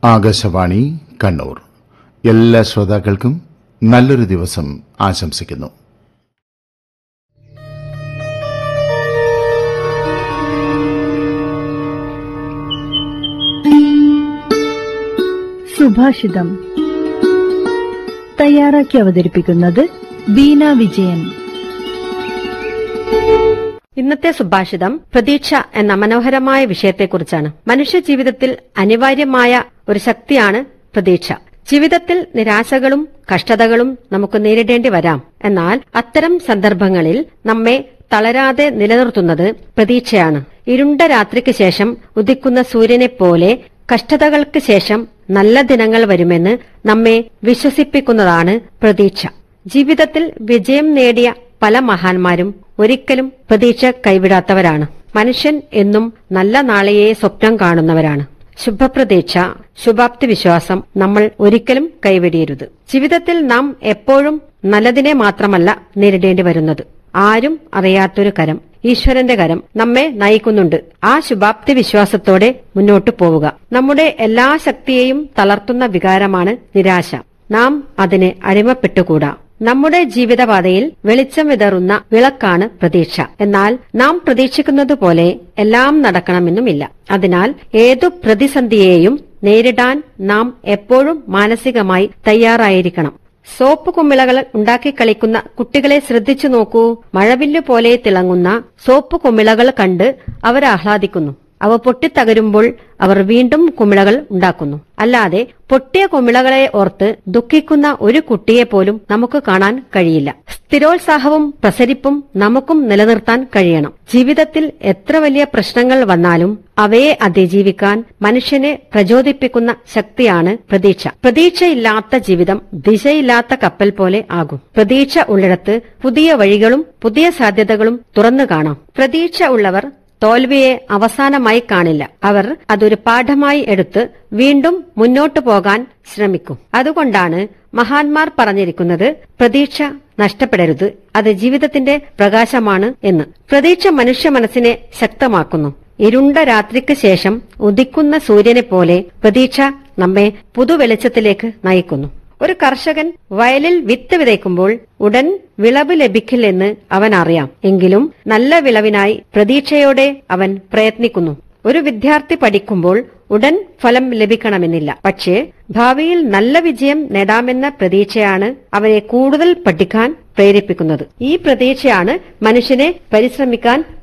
ആകാശവാണി കണ്ണൂർ എല്ലാ ശ്രോതാക്കൾക്കും നല്ലൊരു ദിവസം ആശംസിക്കുന്നു സുഭാഷിതം തയ്യാറാക്കി അവതരിപ്പിക്കുന്നത് ബീന വിജയൻ ഇന്നത്തെ സുഭാഷിതം പ്രതീക്ഷ എന്ന മനോഹരമായ വിഷയത്തെക്കുറിച്ചാണ് മനുഷ്യ ജീവിതത്തിൽ അനിവാര്യമായ ഒരു ശക്തിയാണ് പ്രതീക്ഷ ജീവിതത്തിൽ നിരാശകളും കഷ്ടതകളും നമുക്ക് നേരിടേണ്ടി വരാം എന്നാൽ അത്തരം സന്ദർഭങ്ങളിൽ നമ്മെ തളരാതെ നിലനിർത്തുന്നത് പ്രതീക്ഷയാണ് ഇരുണ്ട രാത്രിക്ക് ശേഷം ഉദിക്കുന്ന സൂര്യനെ പോലെ കഷ്ടതകൾക്ക് ശേഷം നല്ല ദിനങ്ങൾ വരുമെന്ന് നമ്മെ വിശ്വസിപ്പിക്കുന്നതാണ് പ്രതീക്ഷ ജീവിതത്തിൽ വിജയം നേടിയ പല മഹാന്മാരും ഒരിക്കലും പ്രതീക്ഷ കൈവിടാത്തവരാണ് മനുഷ്യൻ എന്നും നല്ല നാളെയെ സ്വപ്നം കാണുന്നവരാണ് ശുഭപ്രതീക്ഷ ശുഭാപ്തി വിശ്വാസം നമ്മൾ ഒരിക്കലും കൈവെടിയരുത് ജീവിതത്തിൽ നാം എപ്പോഴും നല്ലതിനെ മാത്രമല്ല നേരിടേണ്ടി വരുന്നത് ആരും അറിയാത്തൊരു കരം ഈശ്വരന്റെ കരം നമ്മെ നയിക്കുന്നുണ്ട് ആ ശുഭാപ്തി വിശ്വാസത്തോടെ മുന്നോട്ടു പോവുക നമ്മുടെ എല്ലാ ശക്തിയെയും തളർത്തുന്ന വികാരമാണ് നിരാശ നാം അതിന് അടിമപ്പെട്ടുകൂടാ നമ്മുടെ ജീവിതപാതയിൽ വെളിച്ചം വിതറുന്ന വിളക്കാണ് പ്രതീക്ഷ എന്നാൽ നാം പ്രതീക്ഷിക്കുന്നത് പോലെ എല്ലാം നടക്കണമെന്നുമില്ല അതിനാൽ ഏതു പ്രതിസന്ധിയെയും നേരിടാൻ നാം എപ്പോഴും മാനസികമായി തയ്യാറായിരിക്കണം സോപ്പ് കുമ്മിളകൾ ഉണ്ടാക്കി കളിക്കുന്ന കുട്ടികളെ ശ്രദ്ധിച്ചു നോക്കൂ മഴവില്ലു പോലെ തിളങ്ങുന്ന സോപ്പ് കുമ്മിളകൾ കണ്ട് അവർ ആഹ്ലാദിക്കുന്നു അവ പൊട്ടിത്തകരുമ്പോൾ അവർ വീണ്ടും കുമിളകൾ ഉണ്ടാക്കുന്നു അല്ലാതെ പൊട്ടിയ കുമിളകളെ ഓർത്ത് ദുഃഖിക്കുന്ന ഒരു കുട്ടിയെ പോലും നമുക്ക് കാണാൻ കഴിയില്ല സ്ഥിരോത്സാഹവും പ്രസരിപ്പും നമുക്കും നിലനിർത്താൻ കഴിയണം ജീവിതത്തിൽ എത്ര വലിയ പ്രശ്നങ്ങൾ വന്നാലും അവയെ അതിജീവിക്കാൻ മനുഷ്യനെ പ്രചോദിപ്പിക്കുന്ന ശക്തിയാണ് പ്രതീക്ഷ പ്രതീക്ഷയില്ലാത്ത ജീവിതം ദിശയില്ലാത്ത കപ്പൽ പോലെ ആകും പ്രതീക്ഷ ഉള്ളിടത്ത് പുതിയ വഴികളും പുതിയ സാധ്യതകളും തുറന്നു കാണാം പ്രതീക്ഷ ഉള്ളവർ തോൽവിയെ അവസാനമായി കാണില്ല അവർ അതൊരു പാഠമായി എടുത്ത് വീണ്ടും മുന്നോട്ടു പോകാൻ ശ്രമിക്കും അതുകൊണ്ടാണ് മഹാന്മാർ പറഞ്ഞിരിക്കുന്നത് പ്രതീക്ഷ നഷ്ടപ്പെടരുത് അത് ജീവിതത്തിന്റെ പ്രകാശമാണ് എന്ന് പ്രതീക്ഷ മനുഷ്യ മനസ്സിനെ ശക്തമാക്കുന്നു ഇരുണ്ട രാത്രിക്ക് ശേഷം ഉദിക്കുന്ന സൂര്യനെ പോലെ പ്രതീക്ഷ നമ്മെ പുതുവെളിച്ചത്തിലേക്ക് നയിക്കുന്നു ഒരു കർഷകൻ വയലിൽ വിത്ത് വിതയ്ക്കുമ്പോൾ ഉടൻ വിളവ് ലഭിക്കില്ലെന്ന് അവൻ അറിയാം എങ്കിലും നല്ല വിളവിനായി പ്രതീക്ഷയോടെ അവൻ പ്രയത്നിക്കുന്നു ഒരു വിദ്യാർത്ഥി പഠിക്കുമ്പോൾ ഉടൻ ഫലം ലഭിക്കണമെന്നില്ല പക്ഷേ ഭാവിയിൽ നല്ല വിജയം നേടാമെന്ന പ്രതീക്ഷയാണ് അവരെ കൂടുതൽ പഠിക്കാൻ പ്രേരിപ്പിക്കുന്നത് ഈ പ്രതീക്ഷയാണ് മനുഷ്യനെ പരിശ്രമിക്കാൻ